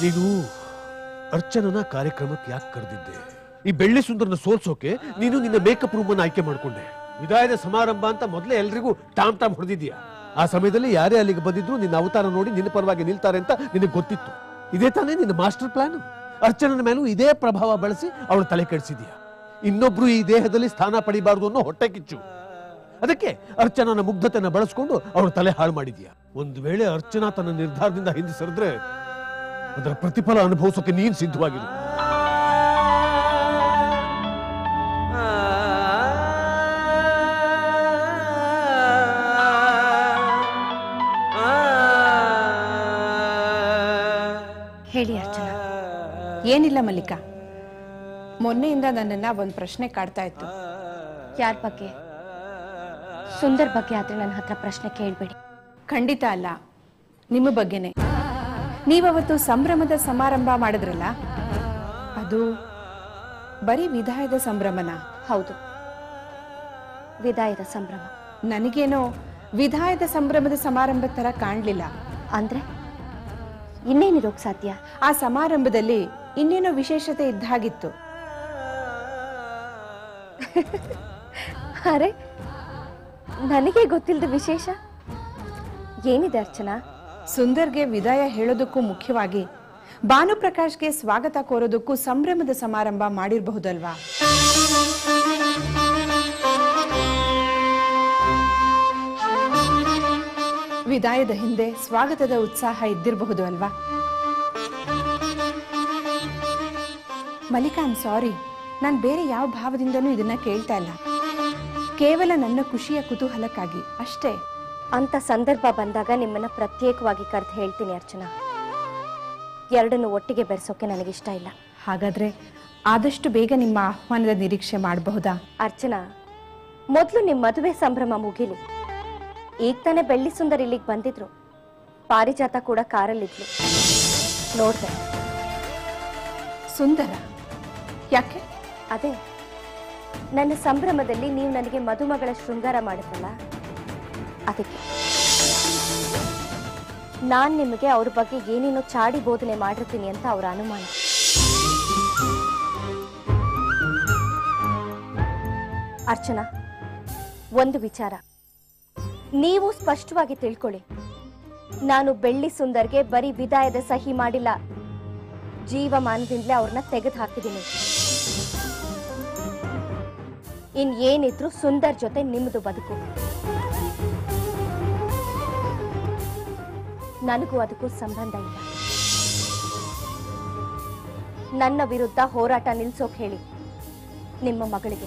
ನೀನು ಅರ್ಚನನ ಕಾರ್ಯಕ್ರಮಕ್ಕೆ ಯಾಕೆ ಕರೆದಿದ್ದೆ ಈ ಬೆಳ್ಳಿ ಸುಂದರನ ಸೋಲ್ಸೋಕೆ ನೀನು ನಿನ್ನ ಮೇಕಪ್ ರೂಮ್ ಅನ್ನು ಆಯ್ಕೆ ಮಾಡ್ಕೊಂಡೆ ವಿದಾಯದ ಸಮಾರಂಭ ಅಂತ ಮೊದಲೇ ಎಲ್ರಿಗೂ ಟಾಮ್ ಟಾಮ್ ಹೊಡೆದಿದ್ಯಾ ಆ ಸಮಯದಲ್ಲಿ ಯಾರೇ ಅಲ್ಲಿಗೆ ಬಂದಿದ್ರು ನಿನ್ನ ಅವತಾರ ನೋಡಿ ನಿನ್ನ ಪರವಾಗಿ ನಿಲ್ತಾರೆ ಅಂತ ನಿನಗೆ ಗೊತ್ತಿತ್ತು ಇದೇ ತಾನೇ ನಿನ್ನ ಮಾಸ್ಟರ್ ಪ್ಲಾನ್ ಅರ್ಚನನ ಮೇಲೂ ಇದೇ ಪ್ರಭಾವ ಬಳಸಿ ಅವಳು ತಲೆ ಕೆಡಿಸಿದ್ಯಾ ಇನ್ನೊಬ್ರು ಈ ದೇಹದಲ್ಲಿ ಸ್ಥಾನ ಪಡಿಬಾರದು ಅನ್ನೋ ಹೊಟ್ಟೆ ಕಿಚ್ಚು ಅದಕ್ಕೆ ಅರ್ಚನಾನ ಮುಗ್ಧತೆನ ಬಳಸ್ಕೊಂಡು ಅವಳು ತಲೆ ಹಾಳು ಮಾಡಿದ್ಯಾ ಒಂದು ವೇಳೆ ಅರ್ಚನಾ ತನ್ನ ನಿರ್ಧಾರದಿಂದ ಹಿಂದೆ ಸರಿದ್ರೆ ಅದರ ಪ್ರತಿಫಲ ಅನುಭವಿಸೋಕೆ ನೀನ್ ಸಿದ್ಧವಾಗಿರು ಹೇಳಿ ಅರ್ಚನಾ ಏನಿಲ್ಲ ಮಲ್ಲಿಕಾ ಮೊನ್ನೆಯಿಂದ ನನ್ನನ್ನ ಒಂದು ಪ್ರಶ್ನೆ ಕಾಡ್ತಾ ಇತ್ತು ಯಾರ ಬಗ್ಗೆ ಸುಂದರ್ ಬಗ್ಗೆ ಆದ್ರೆ ನನ್ನ ಹತ್ರ ಪ್ರಶ್ನೆ ಕೇಳಬೇಡಿ ಖಂಡಿತ ಅಲ್ಲ ನಿಮ್ಮ ಬಗ್ಗೆನೆ ನೀವವತ್ತು ಸಂಭ್ರಮದ ಸಮಾರಂಭ ಮಾಡಿದ್ರಲ್ಲ ಅದು ಬರೀ ವಿದಾಯದ ಸಂಭ್ರಮನ ಹೌದು ವಿದಾಯದ ಸಂಭ್ರಮ ನನಗೇನೋ ವಿದಾಯದ ಸಂಭ್ರಮದ ಸಮಾರಂಭದ ತರ ಕಾಣ್ಲಿಲ್ಲ ಅಂದ್ರೆ ಇನ್ನೇನಿರೋಕ್ ಸಾಧ್ಯ ಆ ಸಮಾರಂಭದಲ್ಲಿ ಇನ್ನೇನೋ ವಿಶೇಷತೆ ಇದ್ದ ಹಾಗಿತ್ತು ಅರೆ ನನಗೆ ಗೊತ್ತಿಲ್ಲದ ವಿಶೇಷ ಏನಿದೆ ಅರ್ಚನಾ ಸುಂದರ್ಗೆ ವಿದಾಯ ಹೇಳೋದಕ್ಕೂ ಮುಖ್ಯವಾಗಿ ಭಾನುಪ್ರಕಾಶ್ಗೆ ಸ್ವಾಗತ ಕೋರೋದಕ್ಕೂ ಸಂಭ್ರಮದ ಸಮಾರಂಭ ಮಾಡಿರಬಹುದಲ್ವಾ ವಿದಾಯದ ಹಿಂದೆ ಸ್ವಾಗತದ ಉತ್ಸಾಹ ಇದ್ದಿರಬಹುದು ಅಲ್ವಾ ಮಲ್ಲಿಕಾ ಐಮ್ ಸಾರಿ ನಾನು ಬೇರೆ ಯಾವ ಭಾವದಿಂದನೂ ಇದನ್ನ ಕೇಳ್ತಾ ಇಲ್ಲ ಕೇವಲ ನನ್ನ ಖುಷಿಯ ಕುತೂಹಲಕ್ಕಾಗಿ ಅಷ್ಟೇ ಅಂತ ಸಂದರ್ಭ ಬಂದಾಗ ನಿಮ್ಮನ್ನ ಪ್ರತ್ಯೇಕವಾಗಿ ಕರೆದು ಹೇಳ್ತೀನಿ ಅರ್ಚನಾ ಎರಡನ್ನು ಒಟ್ಟಿಗೆ ಬೆರೆಸೋಕೆ ನನಗಿಷ್ಟ ಇಲ್ಲ ಹಾಗಾದ್ರೆ ಆದಷ್ಟು ಬೇಗ ನಿಮ್ಮ ಆಹ್ವಾನದ ನಿರೀಕ್ಷೆ ಮಾಡಬಹುದಾ ಅರ್ಚನಾ ಮೊದಲು ನಿಮ್ಮ ಮದುವೆ ಸಂಭ್ರಮ ಮುಗಿಲಿ ಈಗ ತಾನೇ ಬೆಳ್ಳಿ ಸುಂದರ್ ಇಲ್ಲಿಗೆ ಬಂದಿದ್ರು ಪಾರಿಜಾತ ಕೂಡ ಕಾರಲ್ಲಿದ್ಲು ನೋಡ್ದೆ ಸುಂದರ ಯಾಕೆ ಅದೇ ನನ್ನ ಸಂಭ್ರಮದಲ್ಲಿ ನೀವು ನನಗೆ ಮದುಮಗಳ ಶೃಂಗಾರ ಮಾಡಿದ್ರಲ್ಲ ಅದಕ್ಕೆ ನಾನ್ ನಿಮಗೆ ಅವ್ರ ಬಗ್ಗೆ ಏನೇನೋ ಚಾಡಿ ಬೋಧನೆ ಮಾಡಿರ್ತೀನಿ ಅಂತ ಅವರ ಅನುಮಾನ ಅರ್ಚನಾ ಒಂದು ವಿಚಾರ ನೀವು ಸ್ಪಷ್ಟವಾಗಿ ತಿಳ್ಕೊಳ್ಳಿ ನಾನು ಬೆಳ್ಳಿ ಸುಂದರ್ಗೆ ಬರೀ ವಿದಾಯದ ಸಹಿ ಮಾಡಿಲ್ಲ ಜೀವಮಾನದಿಂದಲೇ ಅವ್ರನ್ನ ತೆಗೆದು ಹಾಕಿದ್ದೀನಿ ಇನ್ ಏನಿದ್ರು ಸುಂದರ್ ಜೊತೆ ನಿಮ್ಮದು ಬದುಕು ನನಗೂ ಅದಕ್ಕೂ ಸಂಬಂಧ ಇಲ್ಲ ನನ್ನ ವಿರುದ್ಧ ಹೋರಾಟ ನಿಲ್ಸೋಕ್ ಹೇಳಿ ನಿಮ್ಮ ಮಗಳಿಗೆ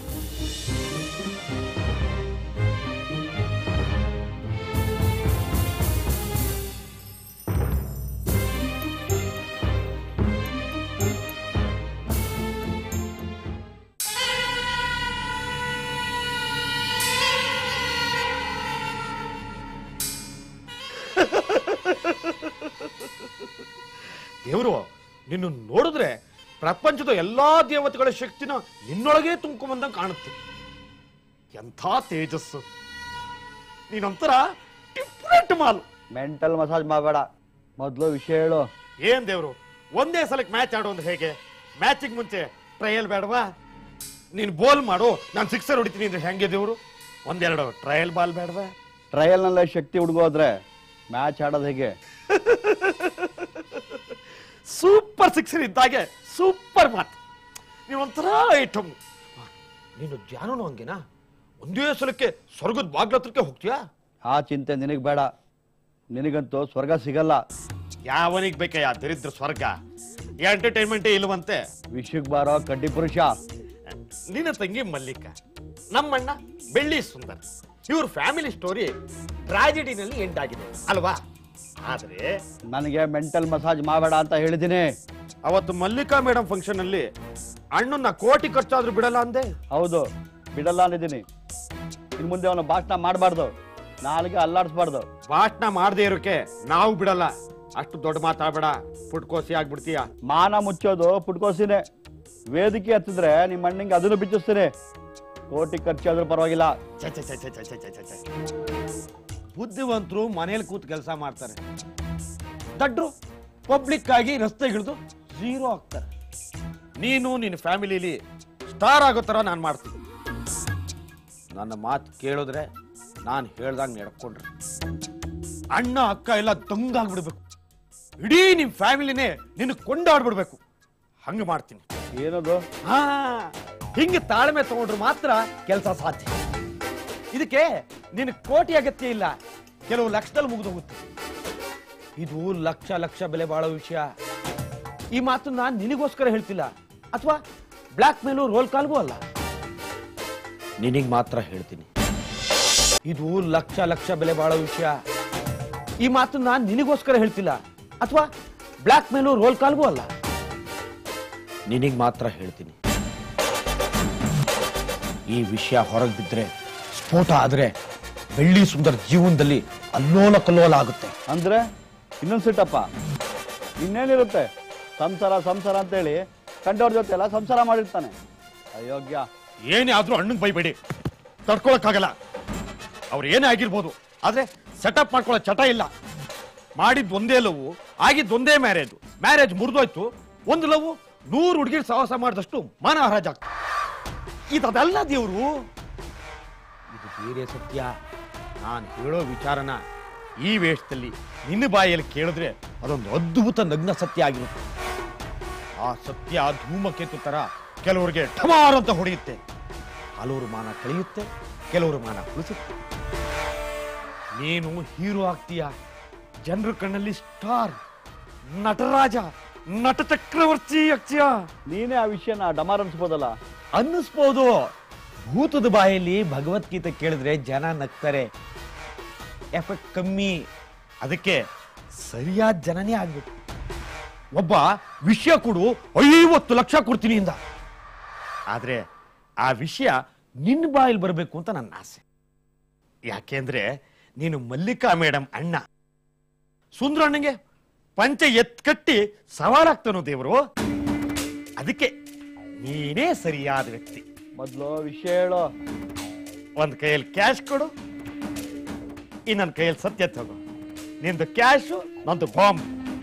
ದೇವರು ನಿನ್ನ ನೋಡಿದ್ರೆ ಪ್ರಪಂಚದ ಎಲ್ಲಾ ದೇವತೆಗಳ ಶಕ್ತಿನ ನಿನ್ನೊಳಗೆ ತುಂಬ್ಕೊಂಬಂದಂಗೆ ಕಾಣುತ್ತೆ ಎಂಥ ತೇಜಸ್ಸು ನೀನೊಂಥರ ಡಿಫ್ರೆಂಟ್ ಮಾಲ್ ಮೆಂಟಲ್ ಮಸಾಜ್ ಮಾಡಬೇಡ ಮೊದಲು ವಿಷಯ ಹೇಳು ಏನ್ ದೇವ್ರು ಒಂದೇ ಸಲಕ್ಕೆ ಮ್ಯಾಚ್ ಆಡೋ ಅಂದ್ರೆ ಹೇಗೆ ಮ್ಯಾಚಿಗೆ ಮುಂಚೆ ಟ್ರಯಲ್ ಬೇಡವಾ ನೀನು ಬೋಲ್ ಮಾಡು ನಾನು ಸಿಕ್ಸರ್ ಹೊಡಿತೀನಿ ಅಂದ್ರೆ ಹೆಂಗೆ ದೇವ್ರು ಒಂದೆರಡು ಟ್ರಯಲ್ ಬಾಲ್ ಬೇಡವಾ ಟ್ರಯಲ್ನಲ್ಲೇ ಶಕ್ತಿ ಹುಡುಗೋದ್ರೆ ಮ್ಯಾಚ್ ಆಡೋದು ಹೇಗೆ ಸೂಪರ್ ಸಿಕ್ಸರ್ ಇದ್ದಾಗೆ ಸೂಪರ್ ಮಾತು ನೀವೊಂಥರ ಐಟಮ್ ನೀನು ಧ್ಯಾನನು ಹಂಗೆನಾ ಒಂದೇ ಸಲಕ್ಕೆ ಸ್ವರ್ಗದ ಬಾಗ್ಲ ಹತ್ರಕ್ಕೆ ಹೋಗ್ತೀಯಾ ಆ ಚಿಂತೆ ನಿನಗೆ ಬೇಡ ನಿನಗಂತೂ ಸ್ವರ್ಗ ಸಿಗಲ್ಲ ಯಾವನಿಗೆ ಬೇಕಯ್ಯ ದರಿದ್ರ ಸ್ವರ್ಗ ಎಂಟರ್ಟೈನ್ಮೆಂಟೇ ಇಲ್ವಂತೆ ವಿಷಯಕ್ಕೆ ಬಾರೋ ಕಡ್ಡಿ ಪುರುಷ ನಿನ್ನ ತಂಗಿ ಮಲ್ಲಿಕ ನಮ್ಮಣ್ಣ ಬೆಳ್ಳಿ ಸುಂದರ್ ಇವ್ರ ಫ್ಯಾಮಿಲಿ ಸ್ಟೋರಿ ಟ್ರಾಜಿಡಿನಲ್ಲಿ ಎಂಡ್ ಆಗಿದೆ ಅಲ್ವಾ ಆದ್ರೆ ನನಗೆ ಮೆಂಟಲ್ ಮಸಾಜ್ ಮಾಡಬೇಡ ಅಂತ ಹೇಳಿದ್ದೀನಿ ಅವತ್ತು ಮಲ್ಲಿಕಾ ಮೇಡಮ್ ಫಂಕ್ಷನ್ ಅಲ್ಲಿ ಅಣ್ಣನ್ನ ಕೋಟಿ ಖರ್ಚಾದ್ರೂ ಬಿಡಲ್ಲ ಅಂದೆ ಹೌದು ಬಿಡಲ್ಲ ಅಂದಿದ್ದೀನಿ ಇನ್ನು ಮುಂದೆ ಅವನು ಭಾಷಣ ಮಾಡಬಾರ್ದು ನಾಳೆಗೆ ಅಲ್ಲಾಡಿಸ್ಬಾರ್ದು ಭಾಷಣ ಮಾಡದೇ ಇರೋಕೆ ನಾವು ಬಿಡಲ್ಲ ಅಷ್ಟು ದೊಡ್ಡ ಮಾತಾಡ್ಬೇಡ ಪುಟ್ಕೋಸಿ ಆಗ್ಬಿಡ್ತೀಯ ಮಾನ ಮುಚ್ಚೋದು ಪುಟ್ಕೋಸಿನೇ ವೇದಿಕೆ ಹತ್ತಿದ್ರೆ ನಿಮ್ಮ ಅಣ್ಣಂಗೆ ಅದನ್ನು ಬಿಚ್ಚಿಸ್ತೀನಿ ಕೋಟಿ ಖರ್ಚಾದ್ರೂ ಪರವಾಗಿಲ್ಲ ಛೆ, ಛೆ, ಛೆ, ಛೆ, ಛೆ, ಛೆ, ಛೆ, ಛೆ. ಬುದ್ಧಿವಂತರು ಮನೇಲಿ ಕೂತ್ ಕೆಲಸ ಮಾಡ್ತಾರೆ ದಡ್ರು ಪಬ್ಲಿಕ್ ಆಗಿ ರಸ್ತೆಗಿಳಿದು ಝೀರೋ ಆಗ್ತಾರೆ ನೀನು ನಿನ್ನ ಫ್ಯಾಮಿಲಿಲಿ ಸ್ಟಾರ್ ಆಗೋ ಥರ ನಾನು ಮಾಡ್ತೀನಿ ನನ್ನ ಮಾತು ಕೇಳಿದ್ರೆ ನಾನು ಹೇಳ್ದಾಗ ನಡ್ಕೊಂಡ್ರೆ ಅಣ್ಣ ಅಕ್ಕ ಎಲ್ಲ ದಂಗಾಗ್ಬಿಡ್ಬೇಕು ಇಡೀ ನಿಮ್ ಫ್ಯಾಮಿಲಿನೇ ನಿನ್ನ ಕೊಂಡಾಡ್ಬಿಡ್ಬೇಕು ಹಂಗೆ ಮಾಡ್ತೀನಿ ಏನದು ಹಾ ಹಿಂಗೆ ತಾಳ್ಮೆ ತಗೊಂಡ್ರೆ ಮಾತ್ರ ಕೆಲಸ ಸಾಧ್ಯ ಇದಕ್ಕೆ ನಿನ್ ಕೋಟಿ ಅಗತ್ಯ ಇಲ್ಲ ಕೆಲವು ಲಕ್ಷದಲ್ಲಿ ಮುಗಿದು ಹೋಗುತ್ತೆ ಇದು ಲಕ್ಷ ಲಕ್ಷ ಬೆಲೆ ಬಾಳೋ ವಿಷಯ ಈ ಮಾತು ನಾನು ನಿನಗೋಸ್ಕರ ಹೇಳ್ತಿಲ್ಲ ಅಥವಾ ಬ್ಲ್ಯಾಕ್ ಮೇಲೂ ರೋಲ್ ಕಾಲ್ಗೂ ಅಲ್ಲ ನಿನಗ್ ಮಾತ್ರ ಹೇಳ್ತೀನಿ ಇದು ಲಕ್ಷ ಲಕ್ಷ ಬೆಲೆ ಬಾಳೋ ವಿಷಯ ಈ ಮಾತು ನಾನು ನಿನಗೋಸ್ಕರ ಹೇಳ್ತಿಲ್ಲ ಅಥವಾ ಬ್ಲ್ಯಾಕ್ ಮೇಲೂ ರೋಲ್ ಕಾಲ್ಗೂ ಅಲ್ಲ ನಿನಗ್ ಮಾತ್ರ ಹೇಳ್ತೀನಿ ಈ ವಿಷಯ ಹೊರಗೆ ಬಿದ್ರೆ ಸ್ಫೋಟ ಆದ್ರೆ ಬೆಳ್ಳಿ ಸುಂದರ್ ಜೀವನದಲ್ಲಿ ಅಲ್ಲೋಲ ಕಲ್ಲೋಲ ಆಗುತ್ತೆ ಅಂದ್ರೆ ಇನ್ನೊಂದು ಸಿಟ್ಟಪ್ಪ ಇನ್ನೇನಿರುತ್ತೆ ಸಂಸಾರ ಸಂಸಾರ ಅಂತೇಳಿ ಕಂಡವ್ರ ಜೊತೆ ಎಲ್ಲ ಸಂಸಾರ ಮಾಡಿರ್ತಾನೆ ಅಯೋಗ್ಯ ಏನೇ ಆದ್ರೂ ಅಣ್ಣನ್ ಬೈಬೇಡಿ ತಡ್ಕೊಳಕ್ಕಾಗಲ್ಲ ಅವ್ರು ಏನೇ ಆಗಿರ್ಬೋದು ಆದ್ರೆ ಸೆಟಪ್ ಮಾಡ್ಕೊಳ್ಳೋ ಚಟ ಇಲ್ಲ ಮಾಡಿದ್ ಒಂದೇ ಲವ್ ಆಗಿದ್ ಒಂದೇ ಮ್ಯಾರೇಜ್ ಮ್ಯಾರೇಜ್ ಮುರಿದೋಯ್ತು ಒಂದು ಲವ್ ನೂರು ಹುಡುಗಿರ್ ಸಹವಾಸ ಮಾಡಿದಷ್ಟು ಮಾನ ಹರಾಜ್ ಆಗ್ತದೆ ಇದಲ್ಲ ದೇವ್ರು ಇದು ಬೇರೆ ಸತ್ಯ ನಾನು ಹೇಳೋ ವಿಚಾರನ ಈ ವೇಷದಲ್ಲಿ ನಿನ್ನ ಬಾಯಲ್ಲಿ ಕೇಳಿದ್ರೆ ಅದೊಂದು ಅದ್ಭುತ ನಗ್ನ ಸತ್ಯ ಆಗಿರುತ್ತೆ ಆ ಸತ್ಯ ಧೂಮಕೇತು ತರ ಕೆಲವರಿಗೆ ಠಮಾರ್ ಅಂತ ಹೊಡೆಯುತ್ತೆ ಹಲವರು ಮಾನ ಕಳೆಯುತ್ತೆ ಕೆಲವರು ಮಾನ ಉಳಿಸುತ್ತೆ ನೀನು ಹೀರೋ ಆಗ್ತೀಯ ಜನರ ಕಣ್ಣಲ್ಲಿ ಸ್ಟಾರ್ ನಟರಾಜ ನಟ ಚಕ್ರವರ್ತಿ ಆಗ್ತೀಯ ನೀನೇ ಆ ವಿಷಯನ ಡಮಾರ್ ಅನ್ಸ್ಬೋದಲ್ಲ ಅನ್ನಿಸ್ಬೋದು ಭೂತದ ಬಾಯಲ್ಲಿ ಭಗವದ್ಗೀತೆ ಕೇಳಿದ್ರೆ ಜನ ನಗ್ತಾರೆ ಎಫೆಕ್ಟ್ ಕಮ್ಮಿ ಅದಕ್ಕೆ ಸರಿಯಾದ ಜನನೇ ಆಗ್ಬೇಕು ಒಬ್ಬ ವಿಷಯ ಕೊಡು ಐವತ್ತು ಲಕ್ಷ ಕೊಡ್ತೀನಿ ಇಂದ ಆದ್ರೆ ಆ ವಿಷಯ ನಿನ್ನ ಬಾಯಲ್ಲಿ ಬರಬೇಕು ಅಂತ ನನ್ನ ಆಸೆ ಯಾಕೆಂದ್ರೆ ನೀನು ಮಲ್ಲಿಕಾ ಮೇಡಮ್ ಅಣ್ಣ ಸುಂದರಣ್ಣಗೆ ಪಂಚ ಎತ್ ಕಟ್ಟಿ ಸವಾಲಾಗ್ತಾನೋ ದೇವರು ಅದಕ್ಕೆ ನೀನೇ ಸರಿಯಾದ ವ್ಯಕ್ತಿ ಮೊದ್ಲು ವಿಷಯ ಹೇಳೋ ಒಂದ್ ಕೈಯಲ್ಲಿ ಕ್ಯಾಶ್ ಕೊಡು ಇನ್ನೊಂದ್ ಕೈಯಲ್ಲಿ ಸತ್ಯ ತಗೋ ನಿಂದು ಕ್ಯಾಶು ನಂದು ಬಾಂಬ್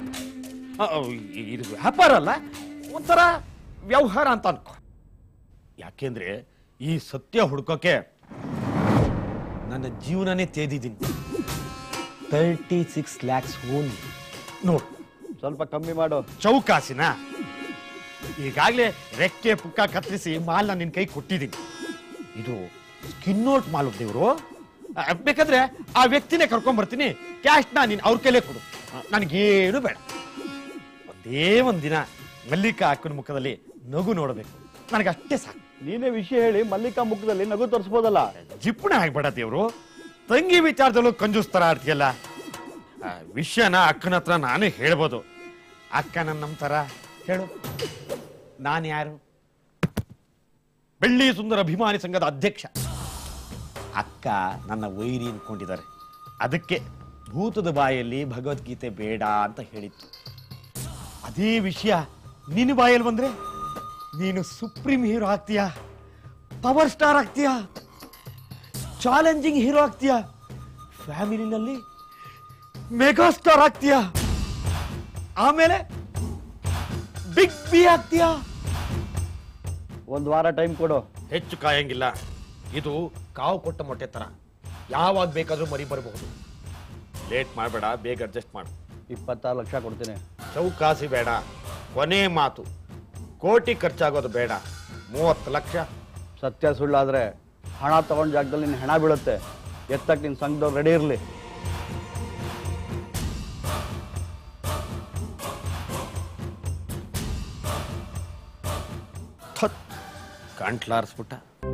ಇದು ವ್ಯಾಪಾರ ಅಲ್ಲ ಒಂಥರ ವ್ಯವಹಾರ ಅಂತ ಅನ್ಕೋ ಯಾಕೆಂದ್ರೆ ಈ ಸತ್ಯ ಹುಡ್ಕೋಕೆ ನನ್ನ ಜೀವನನೇ ತೇದಿದ್ದೀನಿ ತರ್ಟಿ ಸಿಕ್ಸ್ ಲ್ಯಾಕ್ಸ್ ಓನ್ಲಿ ನೋಡು ಸ್ವಲ್ಪ ಕಮ್ಮಿ ಮಾಡು ಚೌಕಾಸಿನ ಈಗಾಗಲೇ ರೆಕ್ಕೆ ಪುಕ್ಕ ಕತ್ತರಿಸಿ ಮಾಲ್ನ ನಿನ್ ಕೈ ಕೊಟ್ಟಿದ್ದೀನಿ ಇದು ಸ್ಕಿನ್ ನೋಟ್ ಮಾಲ್ ದೇವರು ಬೇಕಾದ್ರೆ ಆ ವ್ಯಕ್ತಿನೇ ಕರ್ಕೊಂಡ್ ಬರ್ತೀನಿ ಕ್ಯಾಶ್ನ ನೀನ್ ಅವ್ರ ಕೈಲೇ ಕೊಡು ನನಗೇನು ಬೇಡ ಒಂದೇ ಒಂದಿನ ಮಲ್ಲಿಕಾ ಅಕ್ಕನ ಮುಖದಲ್ಲಿ ನಗು ನೋಡಬೇಕು ನನಗಷ್ಟೇ ಸಾಕು ನೀನೇ ವಿಷಯ ಹೇಳಿ ಮಲ್ಲಿಕಾ ಮುಖದಲ್ಲಿ ನಗು ತೋರಿಸ್ಬೋದಲ್ಲ ಜಿಪ್ಪಣ ಆಗ್ಬೇಡ ದೇವ್ರು ತಂಗಿ ವಿಚಾರದಲ್ಲೂ ಕಂಜೂಸ್ತರ ಆಡ್ತೀಯಲ್ಲ ಆ, ವಿಷಯನ ಅಕ್ಕನ ಹತ್ರ ನಾನು ಹೇಳ್ಬೋದು ಅಕ್ಕ ನನ್ನ ನಂಬ್ತಾರ ಹೇಳು ನಾನು ಯಾರು ಬೆಳ್ಳಿ ಸುಂದರ ಅಭಿಮಾನಿ ಸಂಘದ ಅಧ್ಯಕ್ಷ ಅಕ್ಕ ನನ್ನ ವೈರಿ ಅನ್ಕೊಂಡಿದ್ದಾರೆ ಅದಕ್ಕೆ ಭೂತದ ಬಾಯಲ್ಲಿ ಭಗವದ್ಗೀತೆ ಬೇಡ ಅಂತ ಹೇಳಿತ್ತು ಅದೇ ವಿಷಯ ನಿನ್ನ ಬಾಯಲ್ಲಿ ಬಂದ್ರೆ ನೀನು ಸುಪ್ರೀಂ ಹೀರೋ ಆಗ್ತೀಯಾ ಪವರ್ ಸ್ಟಾರ್ ಆಗ್ತೀಯಾ ಚಾಲೆಂಜಿಂಗ್ ಹೀರೋ ಆಗ್ತೀಯಾ ಫ್ಯಾಮಿಲಿನಲ್ಲಿ ಮೆಗಾ ಸ್ಟಾರ್ ಆಗ್ತೀಯಾ ಆಮೇಲೆ ಬಿಗ್ ಬಿ ಆಗ್ತೀಯಾ ಒಂದ್ ವಾರ ಟೈಮ್ ಕೊಡು ಹೆಚ್ಚು ಕಾಯಂಗಿಲ್ಲ ಇದು ಕಾವು ಕೊಟ್ಟ ಮೊಟ್ಟೆ ತರ ಯಾವಾಗ ಬೇಕಾದ್ರೂ ಮರಿ ಬರಬಹುದು ಲೇಟ್ ಮಾಡಬೇಡ ಬೇಗ ಅಡ್ಜಸ್ಟ್ ಮಾಡು ಇಪ್ಪತ್ತಾರು ಲಕ್ಷ ಕೊಡ್ತೀನಿ ಚೌಕಾಸಿ ಬೇಡ ಕೊನೆ ಮಾತು ಕೋಟಿ ಖರ್ಚಾಗೋದು ಬೇಡ ಮೂವತ್ತು ಲಕ್ಷ ಸತ್ಯ ಸುಳ್ಳಾದ್ರೆ ಹಣ ತಗೊಂಡ್ ಜಾಗದಲ್ಲಿ ನಿನ್ ಹೆಣ ಬೀಳುತ್ತೆ ಎತ್ತಕ್ ನಿನ್ ಸಂಘದವ್ರು ರೆಡಿ ಇರ್ಲಿ ಥತ್ ಗಂಟ್ಲಾರಿಸ್ಬಿಟ್ಟ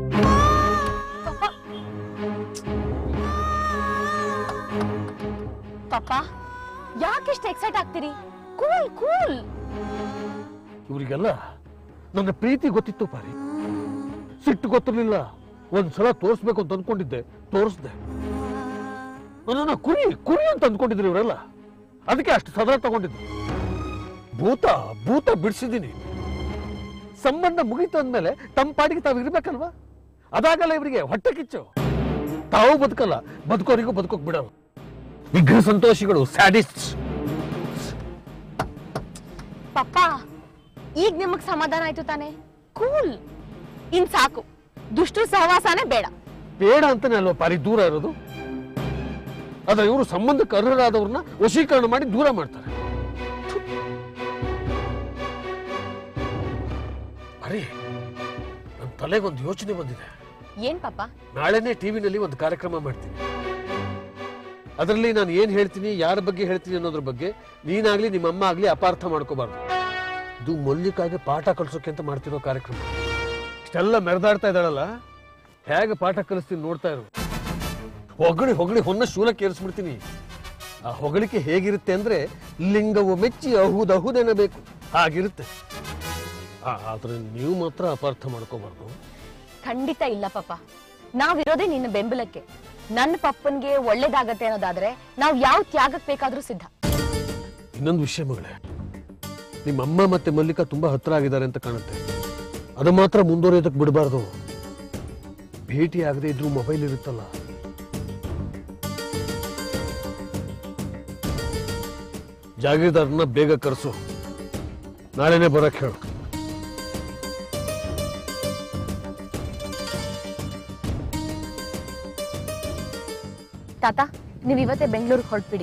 ಪಾಪ ಯಾಕಿಷ್ಟು ಎಕ್ಸೈಟ್ ಆಗ್ತೀರಿ ಕೂಲ್ ಕೂಲ್ ಇವರಿಗೆಲ್ಲ ನನ್ನ ಪ್ರೀತಿ ಗೊತ್ತಿತ್ತು ಪಾರಿ ಸಿಟ್ಟು ಗೊತ್ತಿರ್ಲಿಲ್ಲ ಒಂದ್ಸಲ ತೋರಿಸ್ಬೇಕು ಅಂತ ಅನ್ಕೊಂಡಿದ್ದೆ ತೋರಿಸ್ದೆ ನನ್ನ ಕುರಿ ಕುರಿ ಅಂತ ಅಂದ್ಕೊಂಡಿದ್ರು ಇವರೆಲ್ಲ ಅದಕ್ಕೆ ಅಷ್ಟು ಸದಾ ತಗೊಂಡಿದ್ದು ಭೂತ ಭೂತ ಬಿಡಿಸಿದ್ದೀನಿ ಸಂಬಂಧ ಮುಗೀತು ಅಂದ್ಮೇಲೆ ತಮ್ಮ ಪಾಡಿಗೆ ತಾವು ಇರ್ಬೇಕಲ್ವಾ ಅದಾಗಲ್ಲ ಇವರಿಗೆ ಹೊಟ್ಟೆ ಕಿಚ್ಚು ತಾವು ಬದುಕಲ್ಲ ಬದುಕೋರಿಗೂ ಬದುಕೋಕ್ ಬಿಡಲ್ಲ ವಿಘ್ನ ಸಂತೋಷಿಗಳು ಸ್ಯಾಡಿಸ್ಟ್ ಪಪ್ಪ ಈಗ ನಿಮಗ್ ಸಮಾಧಾನ ಆಯ್ತು ತಾನೆ ಕೂಲ್ ಇನ್ ಸಾಕು ದುಷ್ಟು ಸಹವಾಸನೇ ಬೇಡ ಬೇಡ ಅಂತಾನೆ ಅಲ್ವಾ ಪಾರಿ ದೂರ ಇರೋದು ಆದ್ರೆ ಇವರು ಸಂಬಂಧಕ್ಕೆ ಅರ್ಹರಾದವ್ರನ್ನ ವಶೀಕರಣ ಮಾಡಿ ದೂರ ಮಾಡ್ತಾರೆ ಥು. ಅರೆ ನನ್ನ ತಲೆಗೊಂದು ಯೋಚನೆ ಬಂದಿದೆ ಏನ್ ಪಾಪ ನಾಳೆನೇ ಟಿವಿನಲ್ಲಿ ಒಂದು ಕಾರ್ಯಕ್ರಮ ಮಾಡ್ತೀನಿ ಅದರಲ್ಲಿ ನಾನು ಏನ್ ಹೇಳ್ತೀನಿ ಯಾರ ಬಗ್ಗೆ ಹೇಳ್ತೀನಿ ಅನ್ನೋದ್ರ ಬಗ್ಗೆ ನೀನಾಗ್ಲಿ ನಿಮ್ಮ ಅಮ್ಮ ಆಗ್ಲಿ ಅಪಾರ್ಥ ಮಾಡ್ಕೋಬಾರ್ದು ಇದು ಮೊಲ್ಲಿಕಾಗೆ ಪಾಠ ಕಲಿಸೋಕೆ ಅಂತ ಮಾಡ್ತಿರೋ ಕಾರ್ಯಕ್ರಮ ಇಷ್ಟೆಲ್ಲ ಮೆರೆದಾಡ್ತಾ ಇದ್ದಾಳಲ್ಲ ಹೇಗೆ ಪಾಠ ಕಲಿಸ್ತೀನಿ ನೋಡ್ತಾ ಇರು ಹೊಗಳಿ ಹೊಗಳಿ ಹೊನ್ನ ಶೂಲಕ್ಕೆ ಏರಿಸ್ಬಿಡ್ತೀನಿ ಆ ಹೊಗಳಿಕೆ ಹೇಗಿರುತ್ತೆ ಅಂದ್ರೆ ಲಿಂಗವು ಮೆಚ್ಚಿ ಅಹುದ್ ಅಹುದೆನಬೇಕು ಹಾಗಿರುತ್ತೆ ಆ- ಆದ್ರೆ ನೀವು ಮಾತ್ರ ಅಪಾರ್ಥ ಮಾಡ್ಕೋಬಾರ್ದು ಖಂಡಿತ ಇಲ್ಲ ಪಾಪ ನಾವಿರೋದೇ ನಿನ್ನ ಬೆಂಬಲಕ್ಕೆ ನನ್ನ ಪಪ್ಪನ್ಗೆ ಒಳ್ಳೇದಾಗತ್ತೆ ಅನ್ನೋದಾದ್ರೆ ನಾವ್ ಯಾವ ತ್ಯಾಗಕ್ ಬೇಕಾದ್ರೂ ಸಿದ್ಧ ಇನ್ನೊಂದು ವಿಷಯ ಮಗಳೇ ನಿಮ್ಮ ಅಮ್ಮ ಮತ್ತೆ ಮಲ್ಲಿಕಾ ತುಂಬಾ ಹತ್ರ ಆಗಿದ್ದಾರೆ ಅಂತ ಕಾಣುತ್ತೆ ಅದು ಮಾತ್ರ ಮುಂದುವರಿಯೋದಕ್ಕೆ ಬಿಡಬಾರ್ದು ಭೇಟಿ ಆಗದೆ ಇದ್ರೂ ಮೊಬೈಲ್ ಇರುತ್ತಲ್ಲ ಜಾಗೀರ್ದಾರನ್ನ ಬೇಗ ಕರೆಸು ನಾಳೆನೆ ಬರಕ್ ಹೇಳು ತಾತ ನೀವ್ ಇವತ್ತೇ ಬೆಂಗಳೂರಿಗೆ ಹೊರಟ್ಬಿಡಿ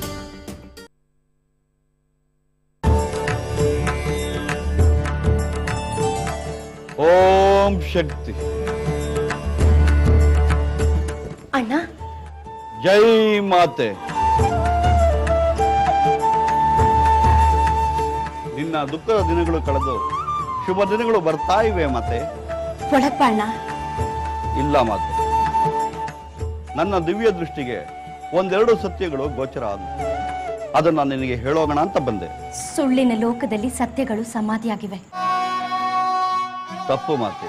ಓಂ ಶಕ್ತಿ ಅಣ್ಣ ಜೈ ಮಾತೆ ನಿನ್ನ ದುಃಖದ ದಿನಗಳು ಕಳೆದು ಶುಭ ದಿನಗಳು ಬರ್ತಾ ಇವೆ ಮಾತೆ ಒಳಗ್ ಬಾ ಅಣ್ಣ ಇಲ್ಲ ಮಾತೆ ನನ್ನ ದಿವ್ಯ ದೃಷ್ಟಿಗೆ ಒಂದೆರಡು ಸತ್ಯಗಳು ಗೋಚರ ಆದವು ಅದನ್ನು ನಾನು ನಿನಗೆ ಹೇಳೋಣ ಅಂತ ಬಂದೆ ಸುಳ್ಳಿನ ಲೋಕದಲ್ಲಿ ಸತ್ಯಗಳು ಸಮಾಧಿಯಾಗಿವೆ ತಪ್ಪು ಮಾತೆ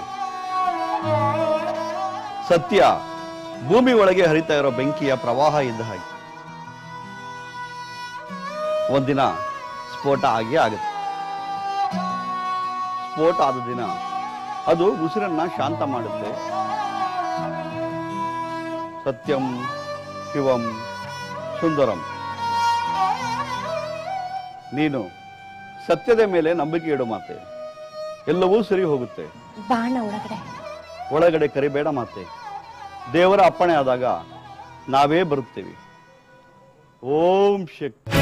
ಸತ್ಯ ಭೂಮಿ ಒಳಗೆ ಹರಿತಾ ಇರೋ ಬೆಂಕಿಯ ಪ್ರವಾಹ ಇದ್ದ ಹಾಗೆ ಒಂದಿನ ಸ್ಫೋಟ ಆಗಿ ಆಗುತ್ತೆ ಸ್ಫೋಟ ಆದ ದಿನ ಅದು ಉಸಿರನ್ನ ಶಾಂತ ಮಾಡುತ್ತೆ ಸತ್ಯಂ ಶಿವಂ ಸುಂದರಂ ನೀನು ಸತ್ಯದ ಮೇಲೆ ನಂಬಿಕೆ ಇಡು ಮಾತೆ ಎಲ್ಲವೂ ಸರಿ ಹೋಗುತ್ತೆ ಬಾಣ ಒಳಗಡೆ ಒಳಗಡೆ ಕರಿಬೇಡ ಮಾತೆ ದೇವರ ಅಪ್ಪಣೆ ಆದಾಗ ನಾವೇ ಬರುತ್ತೇವೆ ಓಂ ಶಕ್ತಿ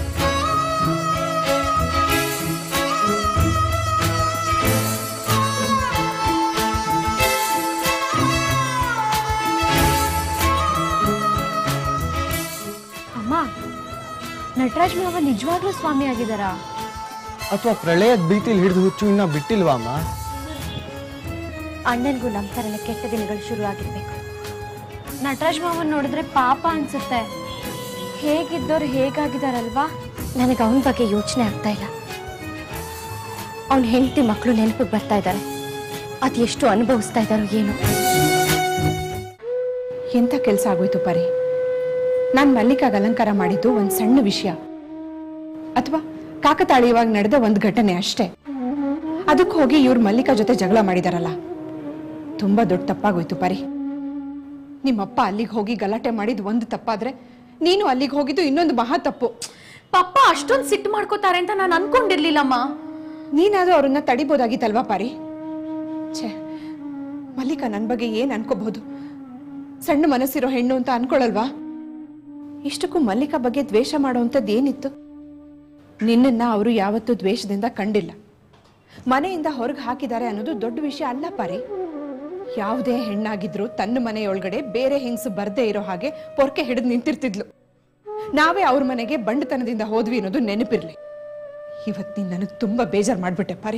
ಅಮ್ಮ ನಟರಾಜ್ ಮಾವ ನಿಜವಾಗ್ಲೂ ಸ್ವಾಮಿ ಆಗಿದಾರಾ ಅಥವಾ ಪ್ರಳಯದ ಭೀತಿಲಿ ಹಿಡಿದು ಹುಚ್ಚು ಇನ್ನ ಬಿಟ್ಟಿಲ್ವಾ ಅಮ್ಮ ಅಣ್ಣನಿಗೂ ನಮ್ಮ ಥರನೇ ಕೆಟ್ಟ ದಿನಗಳು ಶುರು ಆಗಿರ್ಬೇಕು ನಟರಾಜ್ ಮಾವನ್ ನೋಡಿದ್ರೆ ಪಾಪ ಅನ್ಸುತ್ತೆ ಹೇಗಿದ್ದವ್ರು ಹೇಗಾಗಿದಾರಲ್ವಾ ನನಗೆ ಅವನ ಬಗ್ಗೆ ಯೋಚನೆ ಆಗ್ತಾ ಇಲ್ಲ ಅವನ ಹೆಂಡತಿ ಮಕ್ಕಳು ನೆನಪಿಗೆ ಬರ್ತಾ ಇದ್ದಾರೆ ಅದು ಎಷ್ಟು ಅನುಭವಿಸ್ತಾ ಇದ್ದಾರೋ ಏನೋ ಎಂಥ ಕೆಲಸ ಆಗೋಯ್ತು ಪರಿ ನಾನು ಮಲ್ಲಿಕಾಗ ಅಲಂಕಾರ ಮಾಡಿದ್ದು ಒಂದು ಸಣ್ಣ ವಿಷಯ ಅಥವಾ ಕಾಕತಾಳೀಯವಾಗಿ ನಡೆದ ಒಂದು ಘಟನೆ ಅಷ್ಟೇ ಅದಕ್ಕೆ ಹೋಗಿ ಇವ್ರು ಮಲ್ಲಿಕಾ ಜೊತೆ ಜಗಳ ಮಾಡಿದಾರಲ್ಲ ತುಂಬಾ ದೊಡ್ಡ ತಪ್ಪಾಗೋಯ್ತು ಪರಿ ನಿಮ್ಮಪ್ಪ ಅಲ್ಲಿಗೆ ಹೋಗಿ ಗಲಾಟೆ ಮಾಡಿದ್ ಒಂದು ತಪ್ಪಾದ್ರೆ ನೀನು ಅಲ್ಲಿಗೆ ಹೋಗಿದ್ದು ಇನ್ನೊಂದು ಮಹಾ ತಪ್ಪು ಪಪ್ಪ ಅಷ್ಟೊಂದು ಸಿಟ್ಟು ಮಾಡ್ಕೋತಾರೆ ಅಂತ ನಾನು ಅನ್ಕೊಂಡಿರ್ಲಿಲ್ಲಮ್ಮ ನೀನಾದ್ರೂ ಅವ್ರನ್ನ ತಡಿಬೋದಾಗಿತ್ತಲ್ವಾ ಪಾರಿ ಛೇ ಮಲ್ಲಿಕಾ ನನ್ನ ಬಗ್ಗೆ ಏನ್ ಅನ್ಕೋಬಹುದು ಸಣ್ಣ ಮನಸ್ಸಿರೋ ಹೆಣ್ಣು ಅಂತ ಅನ್ಕೊಳಲ್ವಾ ಇಷ್ಟಕ್ಕೂ ಮಲ್ಲಿಕಾ ಬಗ್ಗೆ ದ್ವೇಷ ಮಾಡೋವಂಥದ್ದು ಏನಿತ್ತು ನಿನ್ನನ್ನ ಅವರು ಯಾವತ್ತೂ ದ್ವೇಷದಿಂದ ಕಂಡಿಲ್ಲ ಮನೆಯಿಂದ ಹೊರಗೆ ಹಾಕಿದ್ದಾರೆ ಅನ್ನೋದು ದೊಡ್ಡ ವಿಷಯ ಅಲ್ಲ ಪಾರಿ ಯಾವುದೇ ಹೆಣ್ಣಾಗಿದ್ರು ತನ್ನ ಮನೆಯೊಳಗಡೆ ಬೇರೆ ಹೆಂಗಸು ಬರ್ದೇ ಇರೋ ಹಾಗೆ ಪೊರ್ಕೆ ಹಿಡಿದು ನಿಂತಿರ್ತಿದ್ಲು ನಾವೇ ಅವ್ರ ಮನೆಗೆ ಬಂಡತನದಿಂದ ಹೋದ್ವಿ ಅನ್ನೋದು ನೆನಪಿರ್ಲಿ ಇವತ್ತು ನೀನ್ ನನಗೆ ತುಂಬಾ ಬೇಜಾರು ಮಾಡ್ಬಿಟ್ಟೆ ಪಾರಿ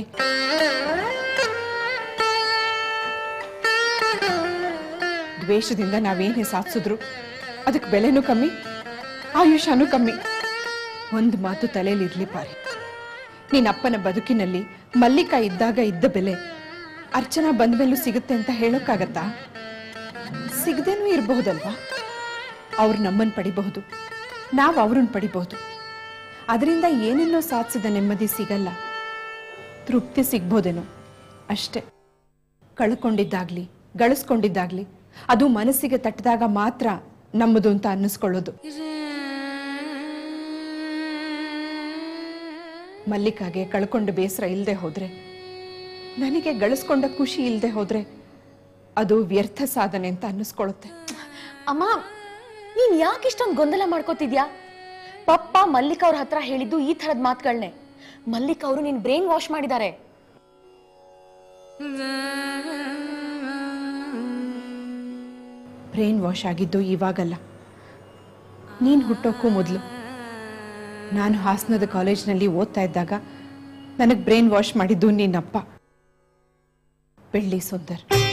ದ್ವೇಷದಿಂದ ನಾವೇನೇ ಸಾಧಿಸಿದ್ರು ಅದಕ್ಕೆ ಬೆಲೆನೂ ಕಮ್ಮಿ ಆಯುಷ್ಯನೂ ಕಮ್ಮಿ ಒಂದು ಮಾತು ತಲೆಯಲ್ಲಿ ಇರ್ಲಿ ಪಾರಿ ನಿನ್ನ ಅಪ್ಪನ ಬದುಕಿನಲ್ಲಿ ಮಲ್ಲಿಕಾ ಇದ್ದಾಗ ಇದ್ದ ಬೆಲೆ ಅರ್ಚನಾ ಬಂದ ಮೇಲೂ ಸಿಗುತ್ತೆ ಅಂತ ಹೇಳೋಕ್ಕಾಗತ್ತಾ ಸಿಗದೇನೂ ಇರಬಹುದಲ್ವಾ ಅವ್ರು ನಮ್ಮನ್ನು ಪಡಿಬಹುದು ನಾವು ಅವ್ರನ್ನ ಪಡಿಬಹುದು ಅದರಿಂದ ಏನೇನೋ ಸಾಧಿಸಿದ ನೆಮ್ಮದಿ ಸಿಗಲ್ಲ ತೃಪ್ತಿ ಸಿಗ್ಬೋದೇನೋ ಅಷ್ಟೇ ಕಳ್ಕೊಂಡಿದ್ದಾಗ್ಲಿ ಗಳಿಸ್ಕೊಂಡಿದ್ದಾಗ್ಲಿ ಅದು ಮನಸ್ಸಿಗೆ ತಟ್ಟಿದಾಗ ಮಾತ್ರ ನಮ್ಮದು ಅಂತ ಅನ್ನಿಸ್ಕೊಳ್ಳೋದು ಮಲ್ಲಿಕಾಗೆ ಕಳ್ಕೊಂಡ ಬೇಸರ ಇಲ್ಲದೆ ಹೋದ್ರೆ ನನಗೆ ಗಳಿಸ್ಕೊಂಡ ಖುಷಿ ಇಲ್ಲದೆ ಹೋದ್ರೆ ಅದು ವ್ಯರ್ಥ ಸಾಧನೆ ಅಂತ ಅನ್ನಿಸ್ಕೊಳ್ಳುತ್ತೆ ಅಮ್ಮ ನೀನ್ ಯಾಕೆ ಇಷ್ಟೊಂದು ಗೊಂದಲ ಮಾಡ್ಕೋತಿದ್ಯಾ ಪಪ್ಪ ಮಲ್ಲಿಕ್ ಅವ್ರ ಹತ್ರ ಹೇಳಿದ್ದು ಈ ಥರದ್ ಮಾತುಗಳನ್ನೇ ಮಲ್ಲಿಕ್ ಅವರು ನಿನ್ ಬ್ರೈನ್ ವಾಶ್ ಮಾಡಿದ್ದಾರೆ ಬ್ರೈನ್ ವಾಶ್ ಆಗಿದ್ದು ಇವಾಗಲ್ಲ ನೀನು ಹುಟ್ಟೋಕ್ಕೂ ಮೊದಲು ನಾನು ಹಾಸನದ ಕಾಲೇಜ್ನಲ್ಲಿ ಓದ್ತಾ ಇದ್ದಾಗ ನನಗೆ ಬ್ರೈನ್ ವಾಶ್ ಮಾಡಿದ್ದು ನಿನ್ನಪ್ಪ ಬೆಳ್ಳಿ ಸುಂದರ್